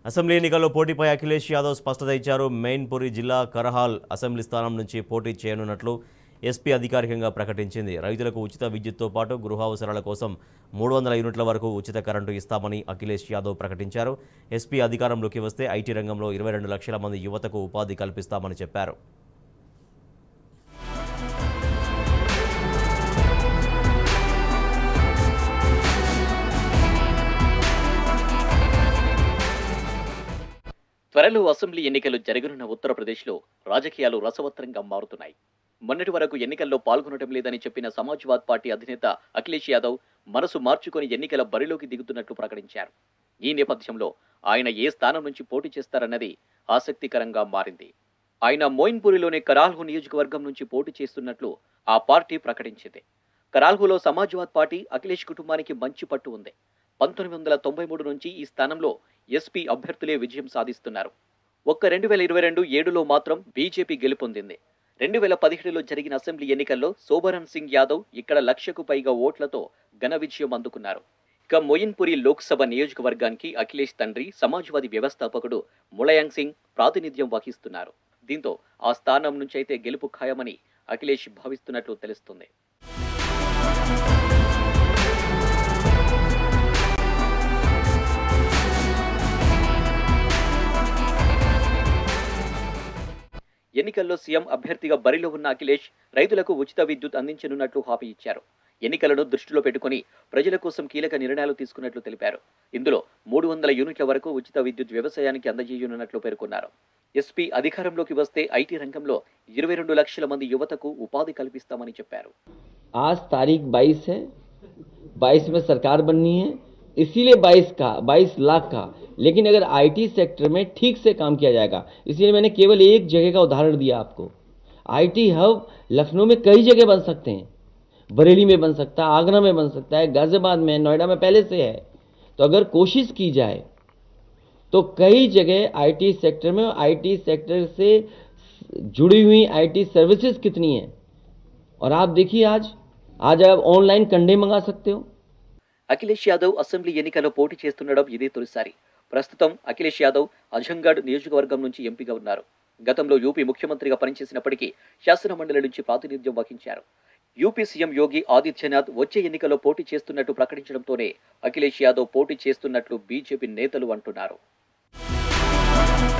assembly ఎన్నికల్లో పోటీపై అఖిలేష్ యాదవ్ స్పష్టత ఇచ్చారు మెయిన్పురి జిల్లా కరహాల్ అసెంబ్లీ స్థానం నుంచి పోటీ చేయనున్నట్లు ఎస్పీ అధికారికంగా ప్రకటించింది రైతులకు ఉచిత విద్యుత్తో పాటు గృహ అవసరాల కోసం మూడు వందల యూనిట్ల వరకు ఉచిత కరెంటు ఇస్తామని అఖిలేష్ యాదవ్ ప్రకటించారు ఎస్పీ అధికారంలోకి వస్తే ఐటీ రంగంలో ఇరవై రెండు లక్షల మంది యువతకు ఉపాధి కల్పిస్తామని చెప్పారు త్వరలో అసెంబ్లీ ఎన్నికలు జరగనున్న ఉత్తరప్రదేశ్లో రాజకీయాలు రసవత్తరంగా మారుతున్నాయి మొన్నటి వరకు ఎన్నికల్లో పాల్గొనడం లేదని చెప్పిన సమాజ్వాద్ పార్టీ అధినేత అఖిలేష్ యాదవ్ మనసు మార్చుకొని ఎన్నికల బరిలోకి దిగుతున్నట్లు ప్రకటించారు ఈ నేపథ్యంలో ఆయన ఏ స్థానం నుంచి పోటీ చేస్తారన్నది ఆసక్తికరంగా మారింది ఆయన మోయిన్పూరిలోని కరాల్హు నియోజకవర్గం నుంచి పోటీ చేస్తున్నట్లు ఆ పార్టీ ప్రకటించింది కరాల్హులో సమాజ్వాద్ పార్టీ అఖిలేష్ కుటుంబానికి మంచి పట్టు ఉంది పంతొమ్మిది వందల తొంభై మూడు నుంచి ఈ స్థానంలో ఎస్పీ అభ్యర్థులే విజయం సాధిస్తున్నారు ఒక్క రెండు వేల ఇరవై రెండు ఏడులో మాత్రం బీజేపీ గెలుపొందింది రెండు వేల పదిహేడులో జరిగిన అసెంబ్లీ ఎన్నికల్లో శోభరన్ సింగ్ యాదవ్ ఇక్కడ లక్షకు పైగా ఓట్లతో ఘన విజయం అందుకున్నారు ఇక మొయిన్పురి లోక్సభ నియోజకవర్గానికి అఖిలేష్ తండ్రి సమాజ్వాదీ వ్యవస్థాపకుడు ములయాంగ్ సింగ్ ప్రాతినిధ్యం వహిస్తున్నారు దీంతో ఆ స్థానం నుంచైతే గెలుపు ఖాయమని అఖిలేష్ భావిస్తున్నట్లు తెలుస్తుంది ఎన్నికల్లో సీఎం అభ్యర్థిగా బరిలో ఉన్న అఖిలేష్ రైతులకు ఉచిత విద్యుత్ అందించనున్నట్లు హామీ ఇచ్చారు ఎన్నికలను దృష్టిలో పెట్టుకుని ప్రజల కోసం కీలక నిర్ణయాలు తీసుకున్నట్లు తెలిపారు ఇందులో మూడు వందల యూనిట్ల వరకు ఉచిత విద్యుత్ వ్యవసాయానికి అందజేయనున్నట్లు పేర్కొన్నారు ఎస్పీ అధికారంలోకి వస్తే ఐటీ రంగంలో ఇరవై రెండు లక్షల మంది యువతకు ఉపాధి కల్పిస్తామని చెప్పారు आज तारीख 22 है 22 में सरकार बननी है इसीलिए 22 का 22 लाख का लेकिन अगर आईटी सेक्टर में ठीक से काम किया जाएगा इसलिए मैंने केवल एक जगह का उदाहरण दिया आपको आईटी हब लखनऊ में कई जगह बन सकते हैं बरेली में बन सकता है आगरा में बन सकता है गाजियाबाद में नोएडा में पहले से है तो अगर कोशिश की जाए तो कई जगह आईटी सेक्टर में आईटी सेक्टर से जुड़ी हुई आईटी सर्विसेज कितनी हैं और आप देखिए आज आज आप ऑनलाइन कंडे मंगा सकते हो అఖిలేష్ యాదవ్ అసెంబ్లీ ఎన్నికల్లో పోటీ చేస్తుండడం ఇదే తొలిసారి ప్రస్తుతం అఖిలేష్ యాదవ్ అజంగఢ్ నియోజకవర్గం నుంచి ఎంపీగా ఉన్నారు గతంలో యూపీ ముఖ్యమంత్రిగా పనిచేసినప్పటికీ శాసన మండలి నుంచి ప్రాతినిధ్యం వహించారు యూపీ సీఎం యోగి ఆదిత్యనాథ్ వచ్చే ఎన్నికల్లో పోటీ చేస్తున్నట్టు ప్రకటించడంతోనే అఖిలేష్ యాదవ్ పోటీ చేస్తున్నట్లు బీజేపీ నేతలు అంటున్నారు